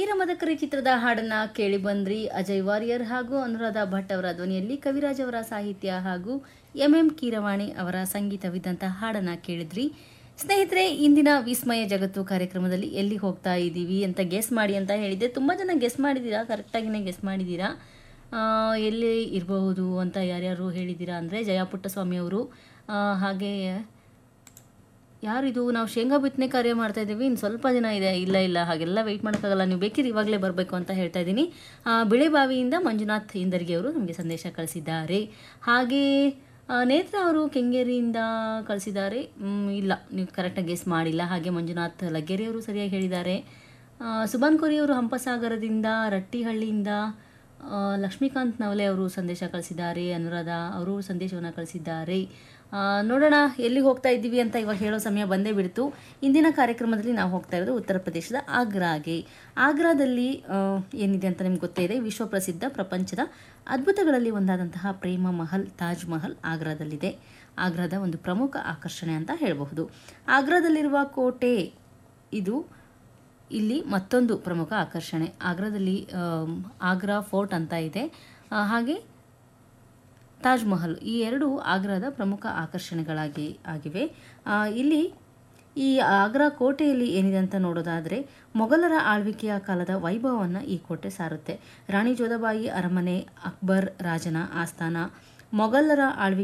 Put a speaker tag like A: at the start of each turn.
A: ವೀರಮದಕರಿ ಚಿತ್ರದ ಹಾಡನ್ನ ಕೇಳಿ ಬಂದ್ರಿ ಅಜಯ್ ವಾರಿಯರ್ ಹಾಗೂ ಅನುರಾಧ ಭಟ್ ಅವರ ಧ್ವನಿಯಲ್ಲಿ ಕವಿರಾಜ್ ಅವರ ಸಾಹಿತ್ಯ ಹಾಗೂ ಎಂ ಎಂ ಕೀರವಾಣಿ ಅವರ ಸಂಗೀತವಿದ್ದಂತಹ ಹಾಡನ್ನ ಕೇಳಿದ್ರಿ ಸ್ನೇಹಿತರೆ ಇಂದಿನ ವಿಸ್ಮಯ ಜಗತ್ತು ಕಾರ್ಯಕ್ರಮದಲ್ಲಿ ಎಲ್ಲಿ ಹೋಗ್ತಾ ಇದ್ದೀವಿ ಅಂತ ಗೆಸ್ ಮಾಡಿ ಅಂತ ಹೇಳಿದ್ದೆ ತುಂಬ ಜನ ಗೆಸ್ ಮಾಡಿದ್ದೀರಾ ಕರೆಕ್ಟಾಗಿನೇ ಗೆಸ್ ಮಾಡಿದ್ದೀರಾ ಆ, ಎಲ್ಲಿ ಇರಬಹುದು ಅಂತ ಯಾರ್ಯಾರು ಹೇಳಿದ್ದೀರಾ ಅಂದರೆ ಜಯ ಪುಟ್ಟಸ್ವಾಮಿ ಅವರು ಆ, ಹಾಗೆ ಯಾರಿದು ನಾವು ಶೇಂಗಾ ಬಿತ್ತನೆ ಕಾರ್ಯ ಮಾಡ್ತಾ ಇದ್ದೀವಿ ಇನ್ನು ಸ್ವಲ್ಪ ದಿನ ಇದೆ ಇಲ್ಲ ಇಲ್ಲ ಹಾಗೆಲ್ಲ ವೆಯ್ಟ್ ಮಾಡೋಕ್ಕಾಗಲ್ಲ ನೀವು ಬೇಕಿದ್ರೆ ಇವಾಗಲೇ ಬರಬೇಕು ಅಂತ ಹೇಳ್ತಾ ಇದ್ದೀನಿ ಆ, ಬಿಳೆಬಾವಿಯಿಂದ ಮಂಜುನಾಥ್ ಇಂದರ್ಗಿ ಅವರು ನಮಗೆ ಸಂದೇಶ ಕಳಿಸಿದ್ದಾರೆ ಹಾಗೆ ಆ, ನೇತ್ರ ಅವರು ಕೆಂಗೇರಿಯಿಂದ ಕಳಿಸಿದ್ದಾರೆ ಮ್, ಇಲ್ಲ ನೀವು ಕರೆಕ್ಟಾಗಿ ಗೆಸ್ ಮಾಡಿಲ್ಲ ಹಾಗೆ ಮಂಜುನಾಥ್ ಲಗ್ಗೆರೆ ಅವರು ಸರಿಯಾಗಿ ಹೇಳಿದ್ದಾರೆ ಆ, ಸುಬಾನ್ ಕೋರಿ ಅವರು ಹಂಪಸಾಗರದಿಂದ ರಟ್ಟಿಹಳ್ಳಿಯಿಂದ ಆ, ಲಕ್ಷ್ಮೀಕಾಂತ್ ನವಲೆ ಅವರು ಸಂದೇಶ ಕಳಿಸಿದ್ದಾರೆ ಅನುರಾಧ ಅವರು ಸಂದೇಶವನ್ನು ಕಳಿಸಿದ್ದಾರೆ ಆ, ನೋಡೋಣ ಎಲ್ಲಿಗೆ ಹೋಗ್ತಾ ಇದ್ದೀವಿ ಅಂತ ಇವಾಗ ಹೇಳೋ ಸಮಯ ಬಂದೇ ಬಿಡ್ತು ಇಂದಿನ ಕಾರ್ಯಕ್ರಮದಲ್ಲಿ ನಾವು ಹೋಗ್ತಾ ಇರೋದು ಉತ್ತರ ಪ್ರದೇಶದ ಆಗ್ರಾಗೆ ಆಗ್ರಾದಲ್ಲಿ ಆ, ಏನಿದೆ ಅಂತ ನಿಮ್ಗೆ ಗೊತ್ತೇ ಇದೆ ವಿಶ್ವ ಪ್ರಸಿದ್ಧ ಪ್ರಪಂಚದ ಅದ್ಭುತಗಳಲ್ಲಿ ಒಂದಾದಂತಹ ಪ್ರೇಮ ಮಹಲ್ ತಾಜ್ ಮಹಲ್ ಆಗ್ರಾದಲ್ಲಿದೆ ಆಗ್ರಾದ ಒಂದು ಪ್ರಮುಖ ಆಕರ್ಷಣೆ ಅಂತ ಹೇಳಬಹುದು ಆಗ್ರಾದಲ್ಲಿರುವ ಕೋಟೆ ಇದು ಇಲ್ಲಿ ಮತ್ತೊಂದು ಪ್ರಮುಖ ಆಕರ್ಷಣೆ ಆಗ್ರಾದಲ್ಲಿ ಆಮ್, ಆಗ್ರಾ ಫೋರ್ಟ್ ಅಂತ ಇದೆ ಆ, ಹಾಗೆ ತಾಜ್ ಮಹಲ್ ಈ ಎರಡು ಆಗ್ರಾದ ಪ್ರಮುಖ ಆಕರ್ಷಣೆಗಳಾಗಿ ಆಗಿವೆ ಆ, ಇಲ್ಲಿ ಈ ಆಗ್ರಾ ಕೋಟೆಯಲ್ಲಿ ಏನಿದೆ ಅಂತ ನೋಡೋದಾದರೆ ಮೊಘಲರ ಆಳ್ವಿಕೆಯ ಕಾಲದ ವೈಭವವನ್ನು ಈ ಕೋಟೆ ಸಾರುತ್ತೆ ರಾಣಿ ಜೋಧಾಬಾಯಿ ಅರಮನೆ ಅಕ್ಬರ್ ರಾಜನ ಆಸ್ಥಾನ ಮೊಘಲರ ಆಳ್ವಿಕೆ